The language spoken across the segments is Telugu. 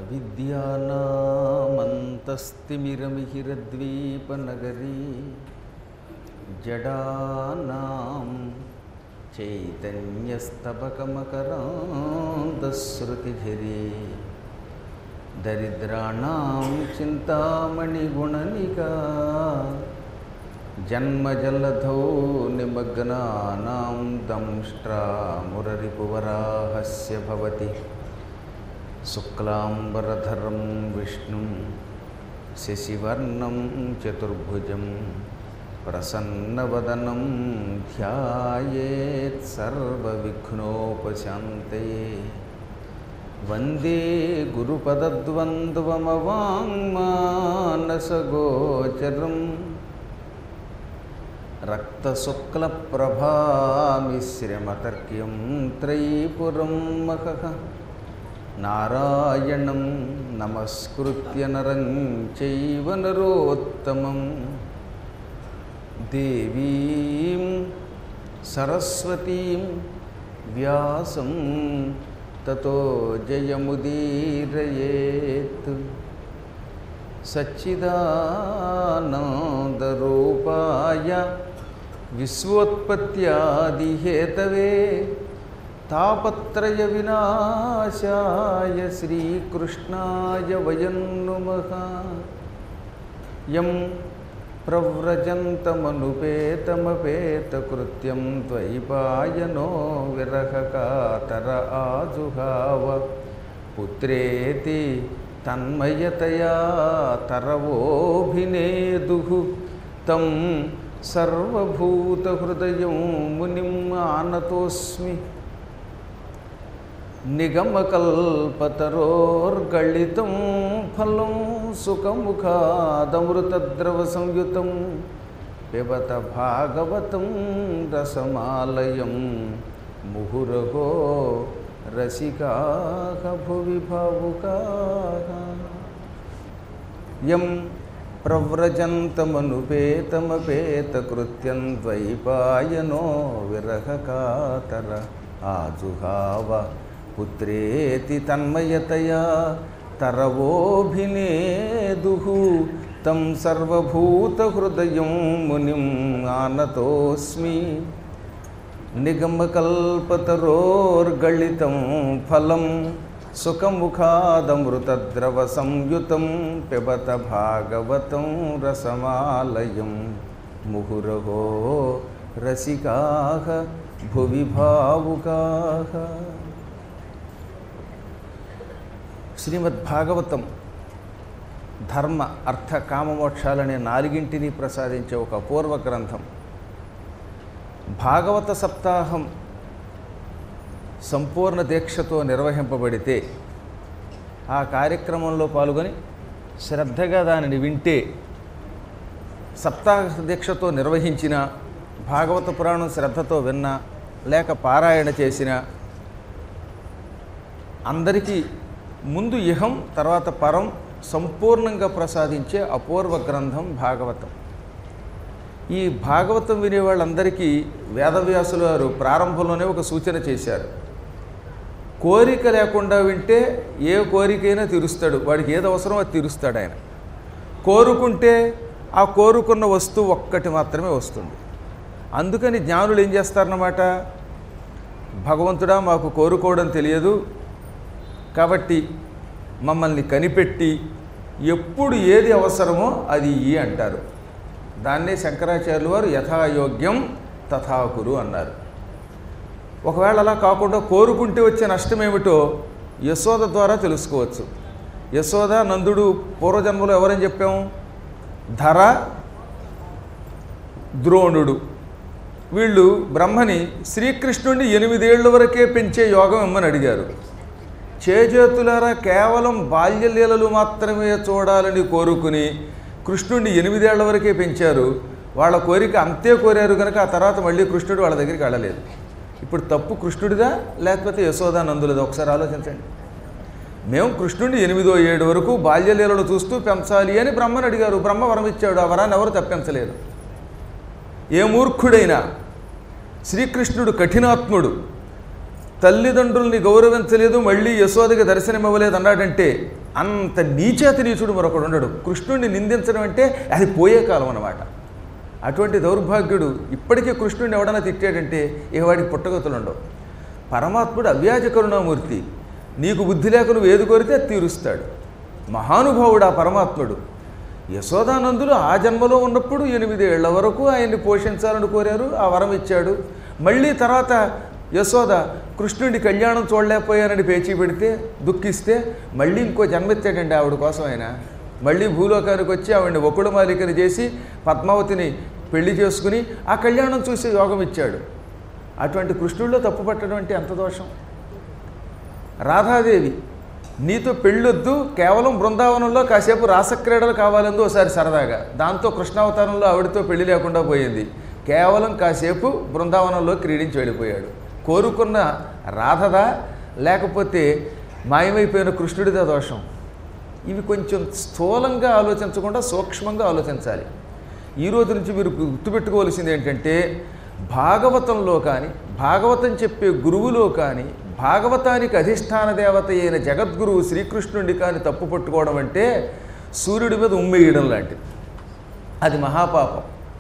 అవిద్యానామంతస్తిమిరమిహిరద్వీపనగరీ జడానాం చైతన్యస్తబకమకరాంతశ్రుతిఝరీ దరిద్రాణం చింతామణిగుణనికా జన్మజలధౌ నిమగ్నానాం దంష్ట్రామురరిపువరాహస్య భవతి శుక్లాంబరధరం విష్ణుం శశివర్ణం చతుర్భుజం ప్రసన్నవదనం ధ్యాయేత్ సర్వవిఘ్నోపశాంతయే వందే గురుపదద్వంద్వమవాङ्మానసగోచరం రక్తశుక్లప్రభామిశ్రమతర్క్యం త్రైపురం మహః నారాయణం నమస్కృత్య నరం చైవ నరోత్తమం దేవీం సరస్వతీం వ్యాసం తతో జయముదీరయేత్ సచ్చిదానందరూపాయ విశ్వోత్పత్యాదిహేతవే తాపత్రయ వినాశాయ శ్రీకృష్ణాయ వయం నుమః యం ప్రవ్రజంతమనుపేతమపేతకృత్యం ద్వైపాయనో విరహకాతర ఆజుహావ పుత్రేతి తన్మయతయా తరవోభినేదు తం సర్వభూతహృదయం మునిం ఆనతోస్మి నిగమకల్పతరోర్గళితం ఫలం సుఖముఖాదమృతద్రవసంయుతం పిబత భాగవతం రసమాలయం ముహురహో రసికాః భువి భావుకాః యం ప్రవ్రజంతమనుపేతమపేతకృత్యం ద్వైపాయనో విరహకాతర ఆజుహావ పుత్రేతి తన్మయతయా తరవోభినేదు తం సర్వభూతహృదయం మునిం ఆనతోస్మి నిగమకల్పతరోర్గళితం ఫలం సుఖముఖాదమృతద్రవసంయుతం పిబత భాగవతం రసమాలయం ముహురహో రసికాః భువి భావుకాః శ్రీమద్భాగవతం ధర్మ అర్థ కామమోక్షాలనే నాలుగింటిని ప్రసాదించే ఒక అపూర్వ గ్రంథం భాగవత సప్తాహం సంపూర్ణ దీక్షతో నిర్వహింపబడితే ఆ కార్యక్రమంలో పాల్గొని శ్రద్ధగా దానిని వింటే సప్తాహ దీక్షతో నిర్వహించిన భాగవత పురాణం శ్రద్ధతో విన్నా లేక పారాయణ చేసిన అందరికీ ముందు ఇహం తర్వాత పరం సంపూర్ణంగా ప్రసాదించే అపూర్వ గ్రంథం భాగవతం ఈ భాగవతం వినే వాళ్ళందరికీ వేదవ్యాసులు వారు ప్రారంభంలోనే ఒక సూచన చేశారు కోరిక లేకుండా వింటే ఏ కోరికైనా తీరుస్తాడు వాడికి ఏది అవసరమో అది తీరుస్తాడు ఆయన కోరుకుంటే ఆ కోరుకున్న వస్తువు ఒక్కటి మాత్రమే వస్తుంది అందుకని జ్ఞానులు ఏం చేస్తారన్నమాట భగవంతుడా మాకు కోరుకోవడం తెలియదు కాబట్టి మమ్మల్ని కనిపెట్టి ఎప్పుడు ఏది అవసరమో అది ఇయ్యి అంటారు దాన్నే శంకరాచార్యులు వారు యథాయోగ్యం తథాకురు అన్నారు ఒకవేళ అలా కాకుండా కోరుకుంటే వచ్చే నష్టం ఏమిటో యశోద ద్వారా తెలుసుకోవచ్చు యశోద నందుడు పూర్వజన్మలో ఎవరని చెప్పాము ధర ద్రోణుడు వీళ్ళు బ్రహ్మని శ్రీకృష్ణుడిని ఎనిమిదేళ్ల వరకే పెంచే యోగం ఇమ్మని అడిగారు చేజేతులారా కేవలం బాల్యలీలలు మాత్రమే చూడాలని కోరుకుని కృష్ణుడిని ఎనిమిదేళ్ల వరకే పెంచారు వాళ్ళ కోరిక అంతే కోరారు కనుక ఆ తర్వాత మళ్ళీ కృష్ణుడు వాళ్ళ దగ్గరికి వెళ్ళలేదు ఇప్పుడు తప్పు కృష్ణుడిదా లేకపోతే యశోదానందులదా ఒకసారి ఆలోచించండి మేము కృష్ణుడిని ఎనిమిదో ఏడు వరకు బాల్యలీలలు చూస్తూ పెంచాలి అని బ్రహ్మను అడిగారు బ్రహ్మ వరం ఇచ్చాడు ఆ వరాన్ని ఎవరు తప్పించలేరు ఏ మూర్ఖుడైనా శ్రీకృష్ణుడు కఠినాత్ముడు తల్లిదండ్రుల్ని గౌరవించలేదు మళ్ళీ యశోదకి దర్శనం ఇవ్వలేదు అన్నాడంటే అంత నీచేత నీచుడు మరొకడు ఉండడు కృష్ణుడిని నిందించడం అంటే అది పోయే కాలం అన్నమాట అటువంటి దౌర్భాగ్యుడు ఇప్పటికే కృష్ణుడిని ఎవడన్నా తిట్టాడంటే ఇక వాడికి పుట్టగతులు ఉండవు పరమాత్ముడు అవ్యాజ కరుణామూర్తి నీకు బుద్ధి లేక నువ్వు ఏది కోరితే అది తీరుస్తాడు మహానుభావుడు ఆ పరమాత్ముడు యశోదానందులు ఆ జన్మలో ఉన్నప్పుడు ఎనిమిదేళ్ల వరకు ఆయన్ని పోషించాలని కోరారు ఆ వరం ఇచ్చాడు మళ్ళీ తర్వాత యశోద కృష్ణుడి కళ్యాణం చూడలేకపోయానని పేచీ పెడితే దుఃఖిస్తే మళ్ళీ ఇంకో జన్మెత్తాడండి ఆవిడ కోసం ఆయన మళ్ళీ భూలోకానికి వచ్చి ఆవిడని ఒకడు మాలికని చేసి పద్మావతిని పెళ్లి చేసుకుని ఆ కళ్యాణం చూసి యోగం ఇచ్చాడు అటువంటి కృష్ణుడిలో తప్పు పట్టడం అంటే ఎంత దోషం రాధాదేవి నీతో పెళ్ళొద్దు కేవలం బృందావనంలో కాసేపు రాసక్రీడలు కావాలందు ఒకసారి సరదాగా దాంతో కృష్ణావతారంలో ఆవిడతో పెళ్లి లేకుండా పోయింది కేవలం కాసేపు బృందావనంలో క్రీడించి వెళ్ళిపోయాడు కోరుకున్న రాధదా లేకపోతే మాయమైపోయిన కృష్ణుడిదా దోషం ఇవి కొంచెం స్థూలంగా ఆలోచించకుండా సూక్ష్మంగా ఆలోచించాలి ఈ రోజు నుంచి మీరు గుర్తుపెట్టుకోవాల్సింది ఏంటంటే భాగవతంలో కానీ భాగవతం చెప్పే గురువులో కానీ భాగవతానికి అధిష్టాన దేవత అయిన జగద్గురువు శ్రీకృష్ణుడి కానీ తప్పు పట్టుకోవడం అంటే సూర్యుడి మీద ఉమ్మేయడం లాంటిది అది మహాపాపం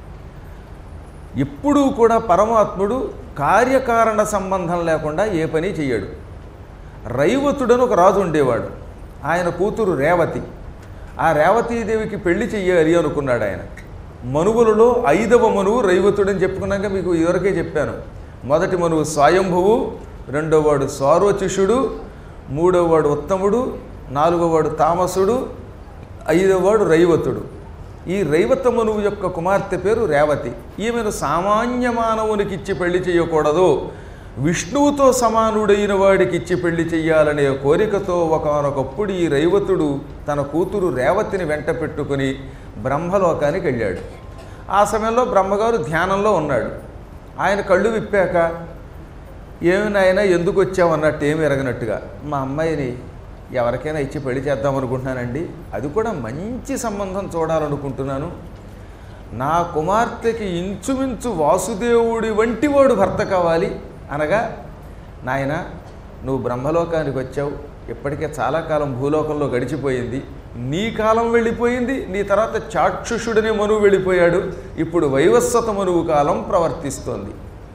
ఎప్పుడూ కూడా పరమాత్ముడు కార్యకారణ సంబంధం లేకుండా ఏ పని చెయ్యడు రైవతుడని ఒక రాజు ఉండేవాడు ఆయన కూతురు రేవతి ఆ రేవతీదేవికి పెళ్లి చెయ్యాలి అనుకున్నాడు ఆయన మనువులలో ఐదవ మనువు రైవతుడని చెప్పుకున్నాక మీకు ఇదివరకే చెప్పాను మొదటి మనువు స్వయంభువు రెండో వాడు సారోచిషుడు మూడో వాడు ఉత్తముడు నాలుగో వాడు తామసుడు ఐదవ వాడు రైవతుడు ఈ రైవత మనువు యొక్క కుమార్తె పేరు రేవతి ఈమెను సామాన్య మానవునికి ఇచ్చి పెళ్లి చేయకూడదు విష్ణువుతో సమానుడైన వాడికి ఇచ్చి పెళ్లి చెయ్యాలనే కోరికతో ఒకనొకప్పుడు ఈ రైవతుడు తన కూతురు రేవతిని వెంట పెట్టుకుని బ్రహ్మలోకానికి వెళ్ళాడు ఆ సమయంలో బ్రహ్మగారు ధ్యానంలో ఉన్నాడు ఆయన కళ్ళు విప్పాక ఏమి నాయనా ఎందుకు వచ్చావన్నట్టు ఏమి ఎరగనట్టుగా మా అమ్మాయిని ఎవరికైనా ఇచ్చి పెళ్లి చేద్దాం అనుకుంటున్నానండి అది కూడా మంచి సంబంధం చూడాలనుకుంటున్నాను నా కుమార్తెకి ఇంచుమించు వాసుదేవుడి వంటి వాడు భర్త కావాలి అనగా నాయన నువ్వు బ్రహ్మలోకానికి వచ్చావు ఇప్పటికే చాలా కాలం భూలోకంలో గడిచిపోయింది నీ కాలం వెళ్ళిపోయింది నీ తర్వాత చాక్షుషుడనే మనువు వెళ్ళిపోయాడు ఇప్పుడు వైవస్వత మనువు కాలం ప్రవర్తిస్తోంది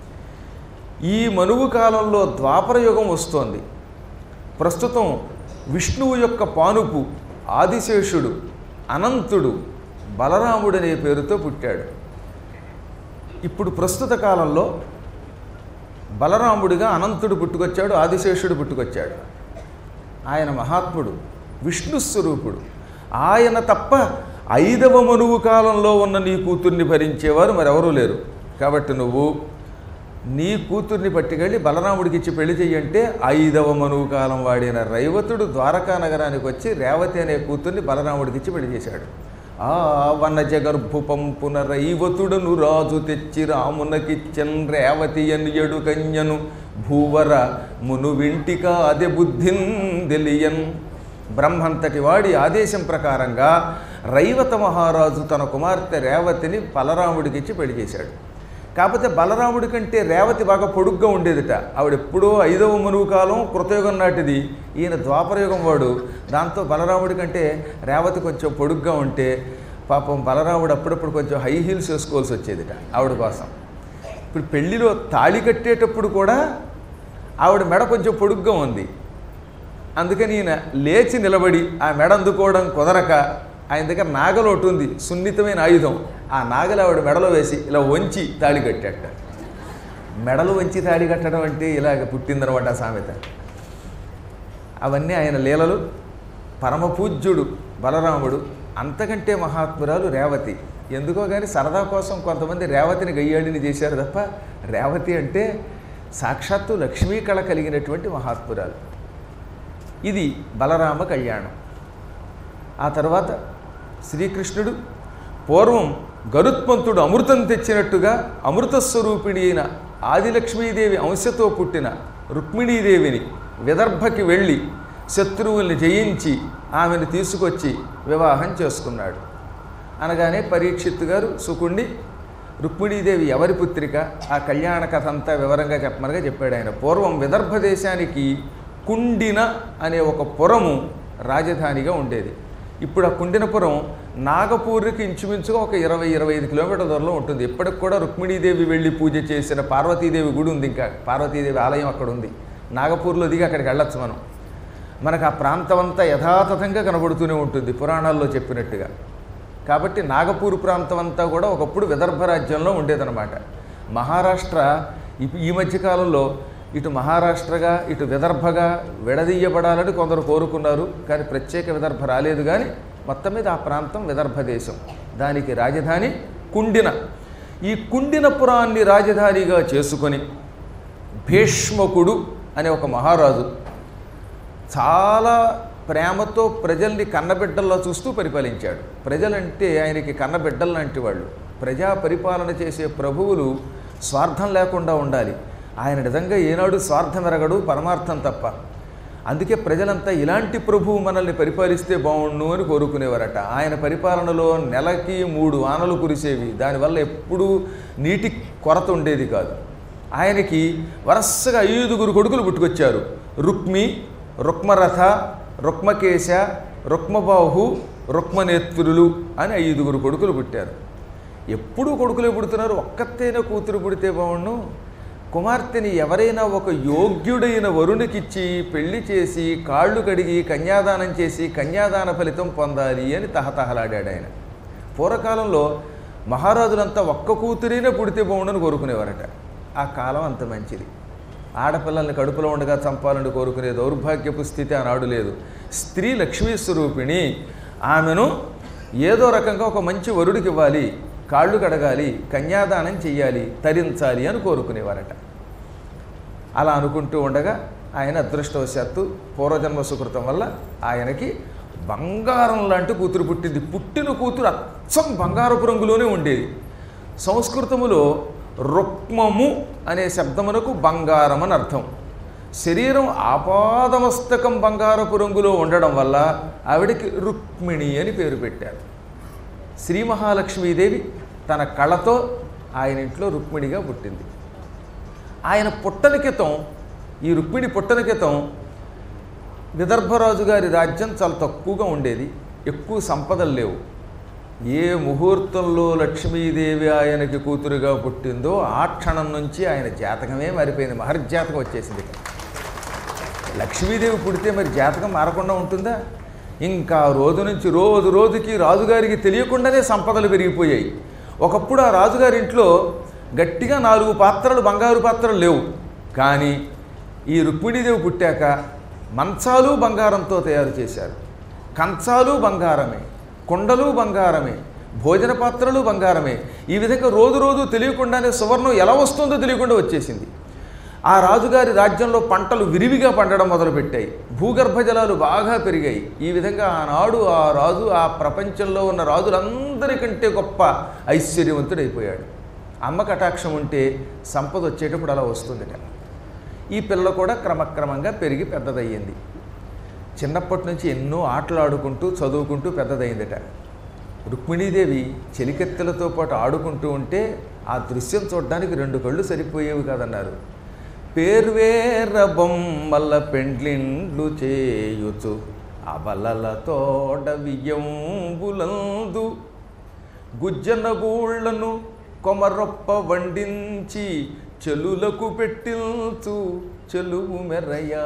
ఈ మనువు కాలంలో ద్వాపర యుగం వస్తోంది ప్రస్తుతం విష్ణువు యొక్క పానుపు ఆదిశేషుడు అనంతుడు బలరాముడనే పేరుతో పుట్టాడు ఇప్పుడు ప్రస్తుత కాలంలో బలరాముడిగా అనంతుడు పుట్టుకొచ్చాడు ఆదిశేషుడు పుట్టుకొచ్చాడు ఆయన మహాత్ముడు విష్ణు స్వరూపుడు ఆయన తప్ప ఐదవ మనువు కాలంలో ఉన్న నీ కూతుర్ని భరించేవారు మరెవరూ లేరు కాబట్టి నువ్వు నీ కూతుర్ని పట్టుకెళ్ళి బలరాముడికి ఇచ్చి పెళ్లి చెయ్యంటే ఐదవ మనువు కాలం వాడిన రైవతుడు ద్వారకా నగరానికి వచ్చి రేవతి అనే కూతుర్ని బలరాముడికి ఇచ్చి పెళ్లి చేశాడు ఆ వనజ గర్భు పంపున రైవతుడను రాజు తెచ్చి రామునకిచ్చన్ రేవతి ఎడు కన్యను భూవర మును వింటిక అదే బుద్ధిన్ తెలియన్ బ్రహ్మంతటి వాడి ఆదేశం ప్రకారంగా రైవత మహారాజు తన కుమార్తె రేవతిని బలరాముడికిచ్చి పెళ్లి చేశాడు కాకపోతే బలరాముడి కంటే రేవతి బాగా పొడుగ్గా ఉండేదిట ఆవిడ ఎప్పుడో ఐదవ మనువు కాలం కృతయుగం నాటిది ఈయన ద్వాపరయుగం వాడు దాంతో బలరాముడి కంటే రేవతి కొంచెం పొడుగ్గా ఉంటే పాపం బలరాముడు అప్పుడప్పుడు కొంచెం హై హీల్స్ వేసుకోవాల్సి వచ్చేదిట ఆవిడ కోసం ఇప్పుడు పెళ్లిలో తాళి కట్టేటప్పుడు కూడా ఆవిడ మెడ కొంచెం పొడుగ్గా ఉంది అందుకని ఈయన లేచి నిలబడి ఆ మెడ అందుకోవడం కుదరక ఆయన దగ్గర నాగలు ఒకటి ఉంది సున్నితమైన ఆయుధం ఆ నాగలు ఆవిడ మెడలో వేసి ఇలా వంచి తాళి కట్టాట మెడలు వంచి తాళి కట్టడం అంటే ఇలాగ పుట్టిందనమాట ఆ సామెత అవన్నీ ఆయన లీలలు పరమపూజ్యుడు బలరాముడు అంతకంటే మహాత్మురాలు రేవతి ఎందుకో కానీ సరదా కోసం కొంతమంది రేవతిని గయ్యాడిని చేశారు తప్ప రేవతి అంటే సాక్షాత్తు లక్ష్మీ కళ కలిగినటువంటి మహాత్మురాలు ఇది బలరామ కళ్యాణం ఆ తర్వాత శ్రీకృష్ణుడు పూర్వం గరుత్మంతుడు అమృతం తెచ్చినట్టుగా అమృత స్వరూపిణి అయిన ఆదిలక్ష్మీదేవి అంశతో పుట్టిన రుక్మిణీదేవిని విదర్భకి వెళ్ళి శత్రువుల్ని జయించి ఆమెను తీసుకొచ్చి వివాహం చేసుకున్నాడు అనగానే పరీక్షిత్తు గారు సుకుణ్ణి రుక్మిణీదేవి ఎవరి పుత్రిక ఆ కళ్యాణ కథ అంతా వివరంగా చెప్పమనగా చెప్పాడు ఆయన పూర్వం విదర్భ దేశానికి కుండిన అనే ఒక పురము రాజధానిగా ఉండేది ఇప్పుడు ఆ కుండినపురం నాగపూర్కి ఇంచుమించుగా ఒక ఇరవై ఇరవై ఐదు కిలోమీటర్ల దూరంలో ఉంటుంది ఇప్పటికి కూడా రుక్మిణీదేవి వెళ్ళి పూజ చేసిన పార్వతీదేవి గుడి ఉంది ఇంకా పార్వతీదేవి ఆలయం అక్కడ ఉంది నాగపూర్లో దిగి అక్కడికి వెళ్ళొచ్చు మనం మనకు ఆ ప్రాంతం అంతా యథాతథంగా కనబడుతూనే ఉంటుంది పురాణాల్లో చెప్పినట్టుగా కాబట్టి నాగపూర్ ప్రాంతం అంతా కూడా ఒకప్పుడు విదర్భ రాజ్యంలో ఉండేదన్నమాట మహారాష్ట్ర ఇప్- ఈ మధ్యకాలంలో ఇటు మహారాష్ట్రగా ఇటు విదర్భగా విడదీయబడాలని కొందరు కోరుకున్నారు కానీ ప్రత్యేక విదర్భ రాలేదు కానీ మొత్తం మీద ఆ ప్రాంతం విదర్భ దేశం దానికి రాజధాని కుండిన ఈ కుండినపురాన్ని రాజధానిగా చేసుకొని భీష్మకుడు అనే ఒక మహారాజు చాలా ప్రేమతో ప్రజల్ని కన్నబిడ్డల్లో చూస్తూ పరిపాలించాడు ప్రజలంటే ఆయనకి కన్నబిడ్డలు లాంటి వాళ్ళు ప్రజా పరిపాలన చేసే ప్రభువులు స్వార్థం లేకుండా ఉండాలి ఆయన నిజంగా ఏనాడు స్వార్థం ఎరగడు పరమార్థం తప్ప అందుకే ప్రజలంతా ఇలాంటి ప్రభువు మనల్ని పరిపాలిస్తే బాగుండు అని కోరుకునేవారట ఆయన పరిపాలనలో నెలకి మూడు వానలు కురిసేవి దానివల్ల ఎప్పుడూ నీటి కొరత ఉండేది కాదు ఆయనకి వరసగా ఐదుగురు కొడుకులు పుట్టుకొచ్చారు రుక్మి రుక్మరథ రుక్మకేశ రుక్మబాహు రుక్మనేత్రులు అని ఐదుగురు కొడుకులు పుట్టారు ఎప్పుడూ కొడుకులే పుడుతున్నారు ఒక్కతేనే కూతురు పుడితే బాగుండు కుమార్తెని ఎవరైనా ఒక యోగ్యుడైన వరునికిచ్చి పెళ్లి చేసి కాళ్ళు కడిగి కన్యాదానం చేసి కన్యాదాన ఫలితం పొందాలి అని తహతహలాడాడు ఆయన పూర్వకాలంలో మహారాజులంతా ఒక్క కూతురైనా పుడితే బాగుండని కోరుకునేవారట ఆ కాలం అంత మంచిది ఆడపిల్లల్ని కడుపులో ఉండగా చంపాలని కోరుకునే దౌర్భాగ్యపు స్థితి ఆనాడు లేదు స్త్రీ లక్ష్మీ స్వరూపిణి ఆమెను ఏదో రకంగా ఒక మంచి వరుడికి ఇవ్వాలి కాళ్ళు కడగాలి కన్యాదానం చెయ్యాలి తరించాలి అని కోరుకునేవారట అలా అనుకుంటూ ఉండగా ఆయన అదృష్టవశాత్తు పూర్వజన్మ సుకృతం వల్ల ఆయనకి బంగారం లాంటి కూతురు పుట్టింది పుట్టిన కూతురు అచ్చం బంగారపు రంగులోనే ఉండేది సంస్కృతములో రుక్మము అనే శబ్దమునకు బంగారం అని అర్థం శరీరం ఆపాదమస్తకం బంగారపు రంగులో ఉండడం వల్ల ఆవిడకి రుక్మిణి అని పేరు పెట్టారు శ్రీ మహాలక్ష్మీదేవి తన కళతో ఆయన ఇంట్లో రుక్మిణిగా పుట్టింది ఆయన పుట్టని క్రితం ఈ రుక్మిణి పుట్టని క్రితం విదర్భరాజు గారి రాజ్యం చాలా తక్కువగా ఉండేది ఎక్కువ సంపదలు లేవు ఏ ముహూర్తంలో లక్ష్మీదేవి ఆయనకి కూతురుగా పుట్టిందో ఆ క్షణం నుంచి ఆయన జాతకమే మారిపోయింది మహర్జాతకం వచ్చేసింది ఇక. లక్ష్మీదేవి పుడితే మరి జాతకం మారకుండా ఉంటుందా ఇంకా రోజు నుంచి రోజు రోజుకి రాజుగారికి తెలియకుండానే సంపదలు పెరిగిపోయాయి ఒకప్పుడు ఆ రాజుగారి ఇంట్లో గట్టిగా నాలుగు పాత్రలు బంగారు పాత్రలు లేవు కానీ ఈ రుక్మిణీదేవి పుట్టాక మంచాలు బంగారంతో తయారు చేశారు కంచాలు బంగారమే కుండలు బంగారమే భోజన పాత్రలు బంగారమే ఈ విధంగా రోజు రోజు తెలియకుండానే సువర్ణం ఎలా వస్తుందో తెలియకుండా వచ్చేసింది ఆ రాజుగారి రాజ్యంలో పంటలు విరివిగా పండడం మొదలుపెట్టాయి భూగర్భ జలాలు బాగా పెరిగాయి ఈ విధంగా ఆనాడు ఆ రాజు ఆ ప్రపంచంలో ఉన్న రాజులందరికంటే గొప్ప ఐశ్వర్యవంతుడైపోయాడు అమ్మ కటాక్షం ఉంటే సంపద వచ్చేటప్పుడు అలా వస్తుందిట ఈ పిల్ల కూడా క్రమక్రమంగా పెరిగి పెద్దదయ్యింది చిన్నప్పటి నుంచి ఎన్నో ఆటలు ఆడుకుంటూ చదువుకుంటూ పెద్దదైందట రుక్మిణీదేవి చెలికెత్తెలతో పాటు ఆడుకుంటూ ఉంటే ఆ దృశ్యం చూడడానికి రెండు కళ్ళు సరిపోయేవి కాదన్నారు పేర్వేర బొమ్మల పెండ్లిండ్లు చేయుచు అబలల తోడ వియ్యంబులందు గుజ్జన గూళ్లను కొమరొప్ప వండించి చెలులకు పెట్టిల్చు చెలువు మెరయ్య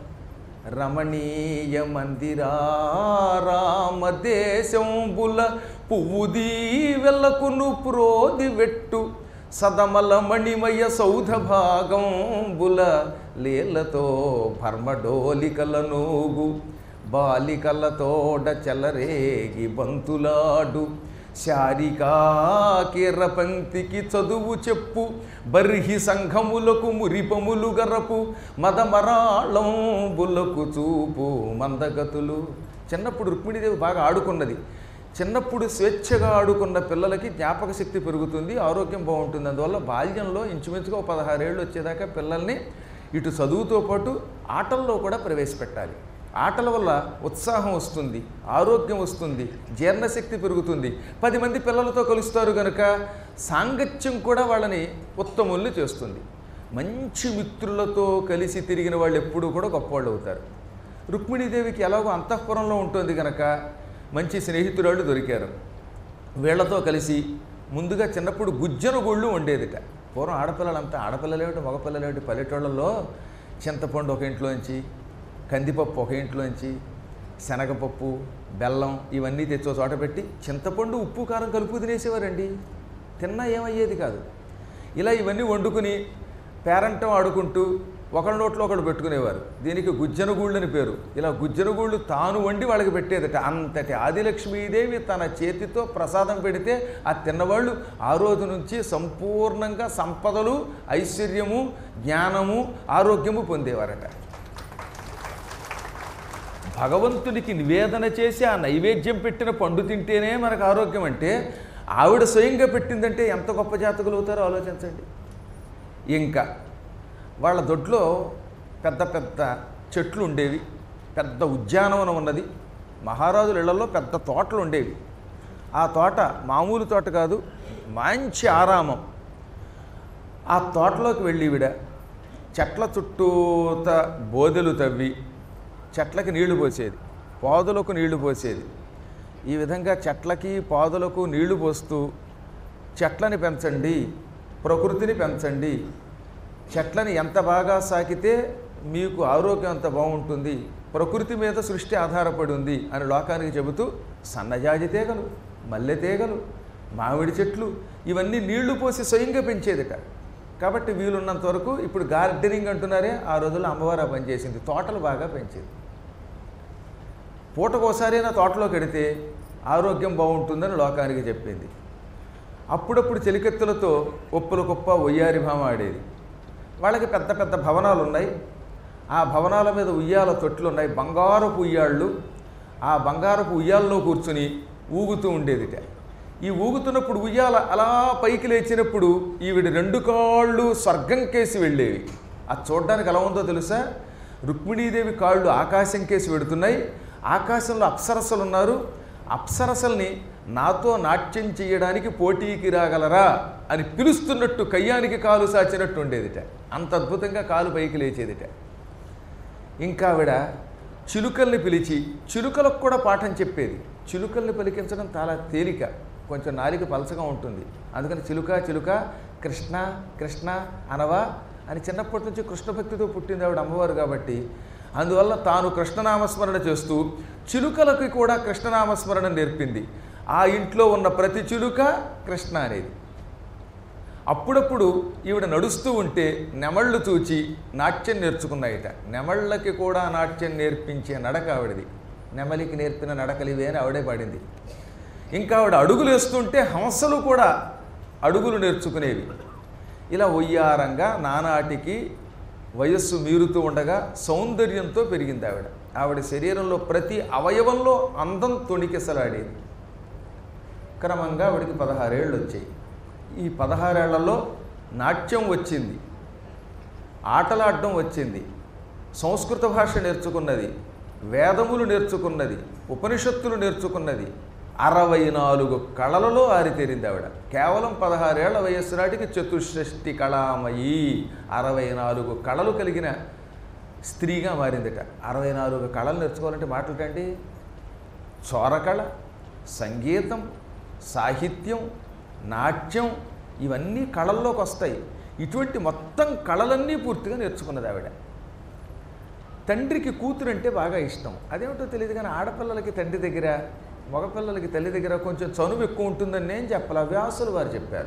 రమణీయ మందిరారామ దేశంబుల పువ్వు దీవెలకును ప్రోది వెట్టు సదమల మణిమయ సౌధ భాగంబుల లీలతో భర్మడోలికల నూగు బాలికలతోడ చెలరేగి బంతులాడు శారికాకిర పంక్తికి చదువు చెప్పు బర్హి సంఘములకు మురిపములు గరపు మదమరాళంబులకు చూపు మందగతులు చిన్నప్పుడు రుక్మిణీదేవి బాగా ఆడుకున్నది చిన్నప్పుడు స్వేచ్ఛగా ఆడుకున్న పిల్లలకి జ్ఞాపక శక్తి పెరుగుతుంది ఆరోగ్యం బాగుంటుంది అందువల్ల బాల్యంలో ఇంచుమించుగా ఒక పదహారేళ్ళు వచ్చేదాకా పిల్లల్ని ఇటు చదువుతో పాటు ఆటల్లో కూడా ప్రవేశపెట్టాలి ఆటల వల్ల ఉత్సాహం వస్తుంది ఆరోగ్యం వస్తుంది జీర్ణశక్తి పెరుగుతుంది పది మంది పిల్లలతో కలుస్తారు కనుక సాంగత్యం కూడా వాళ్ళని ఉత్తముల్ని చేస్తుంది మంచి మిత్రులతో కలిసి తిరిగిన వాళ్ళు ఎప్పుడూ కూడా గొప్పవాళ్ళు అవుతారు రుక్మిణీదేవికి ఎలాగో అంతఃపురంలో ఉంటుంది కనుక మంచి స్నేహితురాళ్ళు దొరికారు వీళ్లతో కలిసి ముందుగా చిన్నప్పుడు గుజ్జన గుళ్ళు ఉండేదిట పూర్వం ఆడపిల్లలంతా ఆడపిల్లలేమిటి మగపిల్లలేమిటి పల్లెటూళ్ళల్లో చింతపండు ఒక ఇంట్లోంచి కందిపప్పు ఒక ఇంట్లోంచి శనగపప్పు బెల్లం ఇవన్నీ తెచ్చి ఒక చోట పెట్టి చింతపండు ఉప్పు కారం కలుపు తినేసేవారండి తిన్నా ఏమయ్యేది కాదు ఇలా ఇవన్నీ వండుకుని పేరంటం ఆడుకుంటూ ఒకళ్ళ నోట్లో ఒకళ్ళు పెట్టుకునేవారు దీనికి గుజ్జనగూళ్ళు అని పేరు ఇలా గుజ్జనగూళ్ళు తాను వండి వాళ్ళకి పెట్టేదట అంతటి ఆదిలక్ష్మీదేవి తన చేతితో ప్రసాదం పెడితే ఆ తిన్నవాళ్ళు ఆ రోజు నుంచి సంపూర్ణంగా సంపదలు ఐశ్వర్యము జ్ఞానము ఆరోగ్యము పొందేవారట భగవంతునికి నివేదన చేసి ఆ నైవేద్యం పెట్టిన పండు తింటేనే మనకు ఆరోగ్యం అంటే ఆవిడ స్వయంగా పెట్టిందంటే ఎంత గొప్ప జాతకులు అవుతారో ఆలోచించండి ఇంకా వాళ్ళ దొడ్లో పెద్ద పెద్ద చెట్లు ఉండేవి పెద్ద ఉద్యానవనం ఉన్నది మహారాజుల ఇళ్లలో పెద్ద తోటలు ఉండేవి ఆ తోట మామూలు తోట కాదు మంచి ఆరామం ఆ తోటలోకి వెళ్ళి ఈవిడ చెట్ల చుట్టూత బోదెలు తవ్వి చెట్లకి నీళ్లు పోసేది పాదులకు నీళ్లు పోసేది ఈ విధంగా చెట్లకి పాదులకు నీళ్లు పోస్తూ చెట్లని పెంచండి ప్రకృతిని పెంచండి చెట్లని ఎంత బాగా సాకితే మీకు ఆరోగ్యం అంత బాగుంటుంది ప్రకృతి మీద సృష్టి ఆధారపడి ఉంది అని లోకానికి చెబుతూ సన్నజాజి తీగలు మల్లె తీగలు మామిడి చెట్లు ఇవన్నీ నీళ్లు పోసి స్వయంగా పెంచేదిట కాబట్టి వీలున్నంత వరకు ఇప్పుడు గార్డెనింగ్ అంటున్నారే ఆ రోజుల్లో అమ్మవారు ఆ పని చేసింది తోటలు బాగా పెంచేది పూటకోసారైనా తోటలోకి వెడితే ఆరోగ్యం బాగుంటుందని లోకానికి చెప్పింది అప్పుడప్పుడు చెలికెత్తులతో ఒప్పుల కుప్ప ఒయ్యారి భామ ఆడేది వాళ్ళకి పెద్ద పెద్ద భవనాలు ఉన్నాయి ఆ భవనాల మీద ఉయ్యాల తొట్లు ఉన్నాయి బంగారపు ఉయ్యాళ్ళు ఆ బంగారపు ఉయ్యాల్లో కూర్చుని ఊగుతూ ఉండేదిట ఈ ఊగుతున్నప్పుడు ఉయ్యాల అలా పైకి లేచినప్పుడు ఈవిడ రెండు కాళ్ళు స్వర్గం కేసి వెళ్ళేవి అది చూడడానికి ఎలా ఉందో తెలుసా రుక్మిణీదేవి కాళ్ళు ఆకాశం కేసి వెడుతున్నాయి ఆకాశంలో అప్సరసలు ఉన్నారు అప్సరసల్ని నాతో నాట్యం చేయడానికి పోటీకి రాగలరా అని పిలుస్తున్నట్టు కయ్యానికి కాలు సాచినట్టు ఉండేదిట అంత అద్భుతంగా కాలు పైకి లేచేదిట ఇంకా ఆవిడ చిలుకల్ని పిలిచి చిలుకలకు కూడా పాఠం చెప్పేది చిలుకల్ని పలికించడం చాలా తేలిక కొంచెం నాలిక పలసగా ఉంటుంది అందుకని చిలుక చిలుక కృష్ణ కృష్ణ అనవా అని చిన్నప్పటి నుంచి కృష్ణ భక్తితో పుట్టింది ఆవిడ అమ్మవారు కాబట్టి అందువల్ల తాను కృష్ణనామస్మరణ చేస్తూ చిలుకలకి కూడా కృష్ణనామస్మరణ నేర్పింది ఆ ఇంట్లో ఉన్న ప్రతి చిలుక కృష్ణ అనేది అప్పుడప్పుడు ఈవిడ నడుస్తూ ఉంటే నెమళ్ళు చూచి నాట్యం నేర్చుకున్నాయిట నెమళ్ళకి కూడా నాట్యం నేర్పించే నడక ఆవిడది నెమలికి నేర్పిన నడకలు ఇవే అని ఆవిడే పాడింది ఇంకా ఆవిడ అడుగులు వేస్తుంటే హంసలు కూడా అడుగులు నేర్చుకునేవి ఇలా ఒయ్యారంగా నానాటికి వయస్సు మీరుతూ ఉండగా సౌందర్యంతో పెరిగింది ఆవిడ ఆవిడ శరీరంలో ప్రతి అవయవంలో అందం తొణికిసలాడేది క్రమంగా ఆవిడికి పదహారేళ్ళు వచ్చాయి ఈ పదహారేళ్లలో నాట్యం వచ్చింది ఆటలాడడం వచ్చింది సంస్కృత భాష నేర్చుకున్నది వేదములు నేర్చుకున్నది ఉపనిషత్తులు నేర్చుకున్నది అరవై నాలుగు కళలలో ఆరితేరింది ఆవిడ కేవలం పదహారేళ్ల వయస్సు నాటికి చతుషష్టి కళామయి అరవై నాలుగు కళలు కలిగిన స్త్రీగా మారిందట అరవై నాలుగు కళలు నేర్చుకోవాలంటే మాటలటండి చోరకళ సంగీతం సాహిత్యం నాట్యం ఇవన్నీ కళల్లోకి వస్తాయి ఇటువంటి మొత్తం కళలన్నీ పూర్తిగా నేర్చుకున్నది ఆవిడ తండ్రికి కూతురు అంటే బాగా ఇష్టం అదేమిటో తెలియదు కానీ ఆడపిల్లలకి తండ్రి దగ్గర మగపిల్లలకి తల్లి దగ్గర కొంచెం చనువు ఎక్కువ ఉంటుందని నేను చెప్పాలి వ్యాసులు వారు చెప్పారు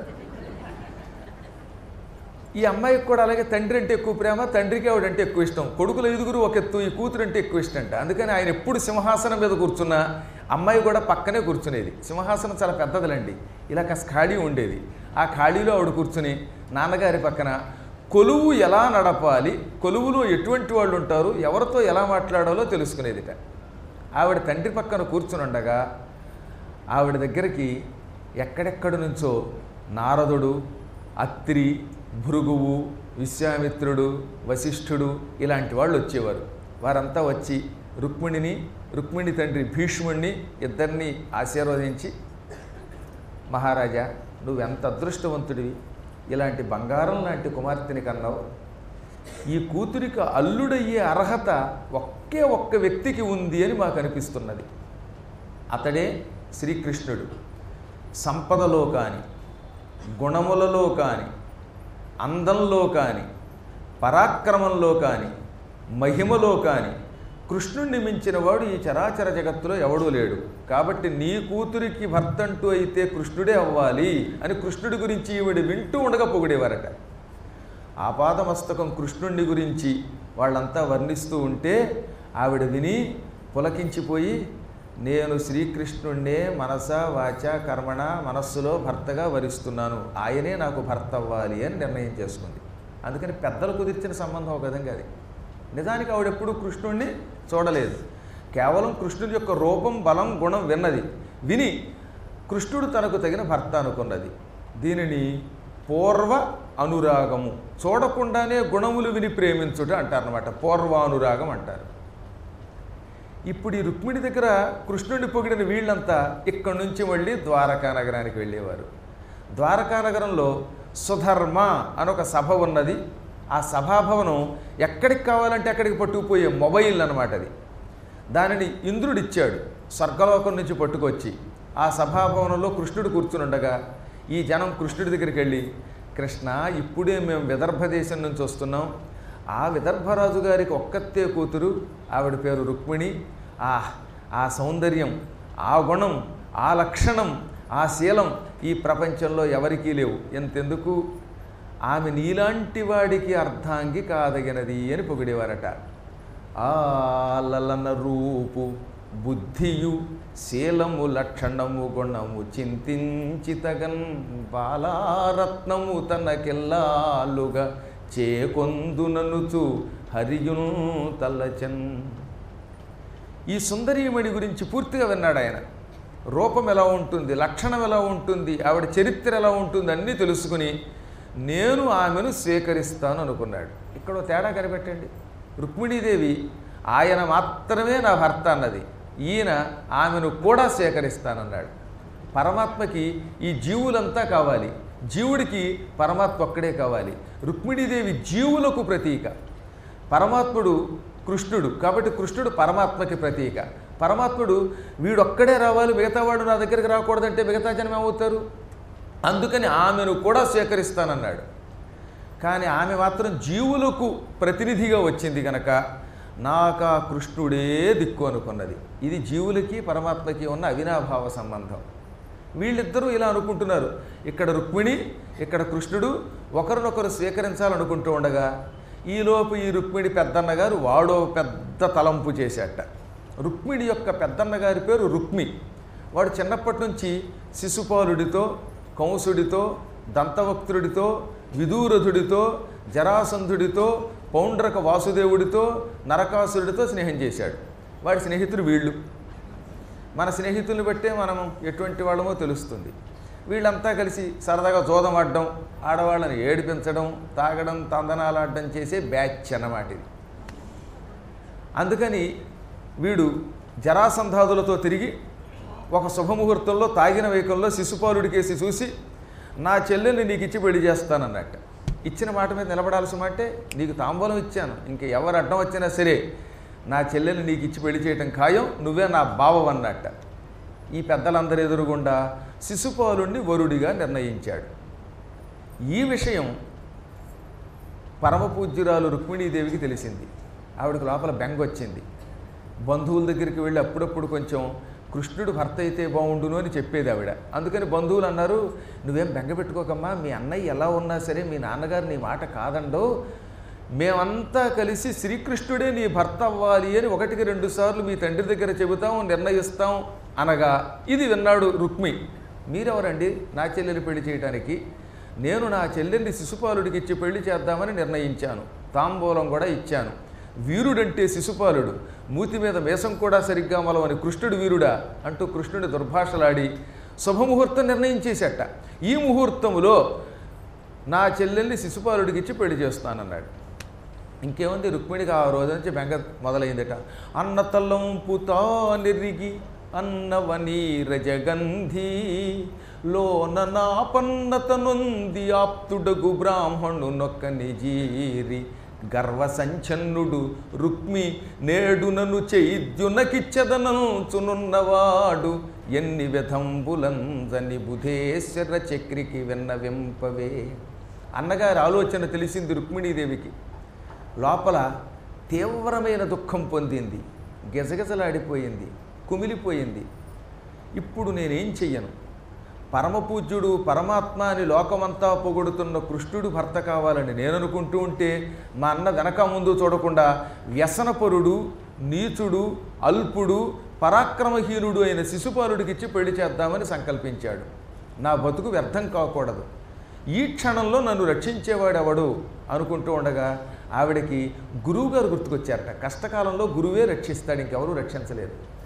ఈ అమ్మాయికి కూడా అలాగే తండ్రి అంటే ఎక్కువ ప్రేమ తండ్రికి ఆవిడ అంటే ఎక్కువ ఇష్టం కొడుకులు ఐదుగురు ఒక ఎత్తు ఈ కూతురు అంటే ఎక్కువ ఇష్టం అంట అందుకని ఆయన ఎప్పుడు సింహాసనం మీద కూర్చున్నా అమ్మాయి కూడా పక్కనే కూర్చునేది సింహాసనం చాలా పెద్దదిలండి ఇలా కాస్త ఖాళీ ఉండేది ఆ ఖాళీలో ఆవిడ కూర్చుని నాన్నగారి పక్కన కొలువు ఎలా నడపాలి కొలువులో ఎటువంటి వాళ్ళు ఉంటారు ఎవరితో ఎలా మాట్లాడాలో తెలుసుకునేదిట ఆవిడ తండ్రి పక్కన కూర్చుని ఉండగా ఆవిడ దగ్గరికి ఎక్కడెక్కడి నుంచో నారదుడు అత్రి భృగువు విశ్వామిత్రుడు వశిష్ఠుడు ఇలాంటి వాళ్ళు వచ్చేవారు వారంతా వచ్చి రుక్మిణిని రుక్మిణి తండ్రి భీష్ముణ్ణి ఇద్దరిని ఆశీర్వదించి మహారాజా నువ్వెంత అదృష్టవంతుడివి ఇలాంటి బంగారం లాంటి కుమార్తెని కన్నావు ఈ కూతురికి అల్లుడయ్యే అర్హత ఒకే ఒక్క వ్యక్తికి ఉంది అని మాకు అనిపిస్తున్నది అతడే శ్రీకృష్ణుడు సంపదలో కానీ గుణములలో కానీ అందంలో కానీ పరాక్రమంలో కానీ మహిమలో కానీ కృష్ణుణ్ణి మించిన వాడు ఈ చరాచర జగత్తులో ఎవడూ లేడు కాబట్టి నీ కూతురికి భర్త అంటూ అయితే కృష్ణుడే అవ్వాలి అని కృష్ణుడి గురించి ఈవిడ వింటూ ఉండగా పొగిడేవారట ఆపాదమస్తకం కృష్ణుణ్ణి గురించి వాళ్ళంతా వర్ణిస్తూ ఉంటే ఆవిడ విని పులకించిపోయి నేను శ్రీకృష్ణుణ్ణే మనస వాచ కర్మణ మనస్సులో భర్తగా వరిస్తున్నాను ఆయనే నాకు భర్త అవ్వాలి అని నిర్ణయం చేసుకుంది అందుకని పెద్దలు కుదిర్చిన సంబంధం ఒక విధంగా అది నిజానికి ఆవిడెప్పుడు కృష్ణుణ్ణి చూడలేదు కేవలం కృష్ణుడి యొక్క రూపం బలం గుణం విన్నది విని కృష్ణుడు తనకు తగిన భర్త అనుకున్నది దీనిని పూర్వ అనురాగము చూడకుండానే గుణములు విని ప్రేమించుట అంటారనమాట పూర్వానురాగం అంటారు ఇప్పుడు ఈ రుక్మిణి దగ్గర కృష్ణుడిని పొగిడిన వీళ్ళంతా ఇక్కడి నుంచి మళ్ళీ ద్వారకా నగరానికి వెళ్ళేవారు ద్వారకా నగరంలో సుధర్మ అని ఒక సభ ఉన్నది ఆ సభాభవనం ఎక్కడికి కావాలంటే అక్కడికి పట్టుకుపోయే మొబైల్ అనమాట అది దానిని ఇంద్రుడు ఇచ్చాడు స్వర్గలోకం నుంచి పట్టుకొచ్చి ఆ సభాభవనంలో కృష్ణుడు కూర్చునుండగా ఈ జనం కృష్ణుడి దగ్గరికి వెళ్ళి కృష్ణ ఇప్పుడే మేము విదర్భ దేశం నుంచి వస్తున్నాం ఆ విదర్భరాజు గారికి ఒక్కతే కూతురు ఆవిడ పేరు రుక్మిణి ఆ ఆ సౌందర్యం ఆ గుణం ఆ లక్షణం ఆ శీలం ఈ ప్రపంచంలో ఎవరికీ లేవు ఎంతెందుకు ఆమె నీలాంటి వాడికి అర్ధాంగి కాదగినది అని పొగిడేవారట ఆలలన రూపు బుద్ధియు శీలము లక్షణము గుణము చింతించితగన్ బాలారత్నము తనకెల్లాలుగా చేకొందుననుచు హరియును తల్లచన్ ఈ సుందరీమణి గురించి పూర్తిగా విన్నాడు ఆయన రూపం ఎలా ఉంటుంది లక్షణం ఎలా ఉంటుంది ఆవిడ చరిత్ర ఎలా ఉంటుంది అన్నీ తెలుసుకుని నేను ఆమెను స్వీకరిస్తాను అనుకున్నాడు ఇక్కడ ఓ తేడా కనిపెట్టండి రుక్మిణీదేవి ఆయన మాత్రమే నా భర్త అన్నది ఈయన ఆమెను కూడా స్వీకరిస్తానన్నాడు పరమాత్మకి ఈ జీవులంతా కావాలి జీవుడికి పరమాత్మ ఒక్కడే కావాలి రుక్మిణీదేవి జీవులకు ప్రతీక పరమాత్ముడు కృష్ణుడు కాబట్టి కృష్ణుడు పరమాత్మకి ప్రతీక పరమాత్ముడు వీడొక్కడే రావాలి మిగతా వాడు నా దగ్గరికి రాకూడదంటే మిగతా జనం ఏమవుతారు అందుకని ఆమెను కూడా స్వీకరిస్తానన్నాడు కానీ ఆమె మాత్రం జీవులకు ప్రతినిధిగా వచ్చింది కనుక నాకా కృష్ణుడే దిక్కు అనుకున్నది ఇది జీవులకి పరమాత్మకి ఉన్న అవినాభావ సంబంధం వీళ్ళిద్దరూ ఇలా అనుకుంటున్నారు ఇక్కడ రుక్మిణి ఇక్కడ కృష్ణుడు ఒకరినొకరు స్వీకరించాలనుకుంటూ ఉండగా ఈలోపు ఈ రుక్మిణి పెద్దన్న గారు వాడో పెద్ద తలంపు చేశాట రుక్మిణి యొక్క పెద్దన్న గారి పేరు రుక్మి వాడు చిన్నప్పటి నుంచి శిశుపాలుడితో కంసుడితో దంతవక్తుడితో విదూరథుడితో జరాసంధుడితో పౌండ్రక వాసుదేవుడితో నరకాసురుడితో స్నేహం చేశాడు వాడి స్నేహితులు వీళ్ళు మన స్నేహితుల్ని బట్టే మనం ఎటువంటి వాళ్ళమో తెలుస్తుంది వీళ్ళంతా కలిసి సరదాగా జోదం ఆడడం ఆడవాళ్ళని ఏడిపించడం తాగడం తందనాలాడడం చేసే బ్యాచ్ అన్నమాట ఇది అందుకని వీడు జరాసంధాదులతో తిరిగి ఒక శుభముహూర్తంలో తాగిన వేకంలో శిశుపాలుడికేసి చూసి నా చెల్లెల్ని నీకు ఇచ్చి పెళ్లి చేస్తానన్నట్ట ఇచ్చిన మాట మీద నిలబడాల్సి అంటే నీకు తాంబూలం ఇచ్చాను ఇంక ఎవరు అడ్డం వచ్చినా సరే నా చెల్లెల్ని నీకు ఇచ్చి పెళ్లి చేయటం ఖాయం నువ్వే నా బావవన్నట్ట ఈ పెద్దలందరి ఎదురుగుండా శిశుపాలుణ్ణి వరుడిగా నిర్ణయించాడు ఈ విషయం పరమపూజ్యురాలు రుక్మిణీదేవికి తెలిసింది ఆవిడకి లోపల బెంగ వచ్చింది బంధువుల దగ్గరికి వెళ్ళి అప్పుడప్పుడు కొంచెం కృష్ణుడు భర్త అయితే బాగుండును అని చెప్పేది ఆవిడ అందుకని బంధువులు అన్నారు నువ్వేం బెంగ పెట్టుకోకమ్మా మీ అన్నయ్య ఎలా ఉన్నా సరే మీ నాన్నగారు నీ మాట కాదండో మేమంతా కలిసి శ్రీకృష్ణుడే నీ భర్త అవ్వాలి అని ఒకటికి రెండు సార్లు మీ తండ్రి దగ్గర చెబుతాం నిర్ణయిస్తాం అనగా ఇది విన్నాడు రుక్మి మీరెవరండి నా చెల్లెలు పెళ్లి చేయడానికి నేను నా చెల్లెల్ని శిశుపాలుడికి ఇచ్చి పెళ్లి చేద్దామని నిర్ణయించాను తాంబూలం కూడా ఇచ్చాను వీరుడంటే శిశుపాలుడు మూతి మీద మేసం కూడా సరిగ్గా మలవని కృష్ణుడు వీరుడా అంటూ కృష్ణుడి దుర్భాషలాడి శుభముహూర్తం నిర్ణయించేశాట ఈ ముహూర్తములో నా చెల్లెల్ని శిశుపాలుడికి ఇచ్చి పెళ్లి చేస్తానన్నాడు ఇంకేముంది రుక్మిణికి ఆ రోజు నుంచి బెంగ మొదలైందట అన్న తల్లంపుతా నెరిగి అన్నవని రజగంధి లోన నా పన్నత నొంది ఆప్తుడగు బ్రాహ్మణు నొక్క నిజీరి గర్వసంచన్నుడు రుక్మి నేడు నన్ను చైద్యునకిచ్చదనంచునున్నవాడు ఎన్ని విధంబులంజని బుధేశ్వర చక్రికి విన్నవింపవే అన్నగారి ఆలోచన తెలిసింది రుక్మిణీదేవికి లోపల తీవ్రమైన దుఃఖం పొందింది గజగజలాడిపోయింది కుమిలిపోయింది ఇప్పుడు నేనేం చెయ్యను పరమపూజ్యుడు పరమాత్మ అని లోకమంతా పొగుడుతున్న కృష్ణుడు భర్త కావాలని నేను అనుకుంటూ ఉంటే మా అన్న వెనక ముందు చూడకుండా వ్యసనపరుడు నీచుడు అల్పుడు పరాక్రమహీనుడు అయిన శిశుపాలుడికిచ్చి పెళ్లి చేద్దామని సంకల్పించాడు నా బతుకు వ్యర్థం కాకూడదు ఈ క్షణంలో నన్ను రక్షించేవాడెవడు అనుకుంటూ ఉండగా ఆవిడకి గురువుగారు గుర్తుకొచ్చారట కష్టకాలంలో గురువే రక్షిస్తాడు ఇంకెవరూ రక్షించలేరు